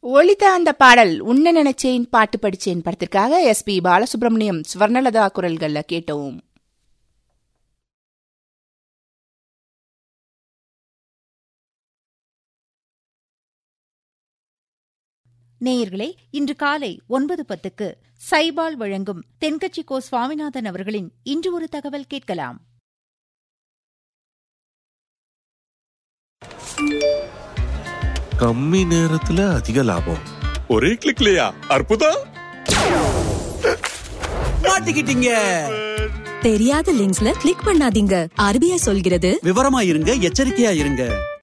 ஒளித்த அந்த பாடல் உன்ன நினைச்சேன் பாட்டு படிச்சேன் படத்திற்காக எஸ் பி பாலசுப்ரமணியம் ஸ்வர்ணலதா குரல்கள்ல கேட்டோம் நேயர்களே இன்று காலை ஒன்பது பத்துக்கு சைபால் வழங்கும் தென்கட்சி கோ சுவாமிநாதன் அவர்களின் இன்று ஒரு தகவல் கேட்கலாம் கம்மி நேரத்துல அதிக லாபம் ஒரே கிளிக்லயா அற்புதம் மாட்டிக்கிட்டீங்க தெரியாத லிங்க்ஸ்ல கிளிக் பண்ணாதீங்க ஆர்பிஐ சொல்கிறது விவரமா இருங்க எச்சரிக்கையா இருங்க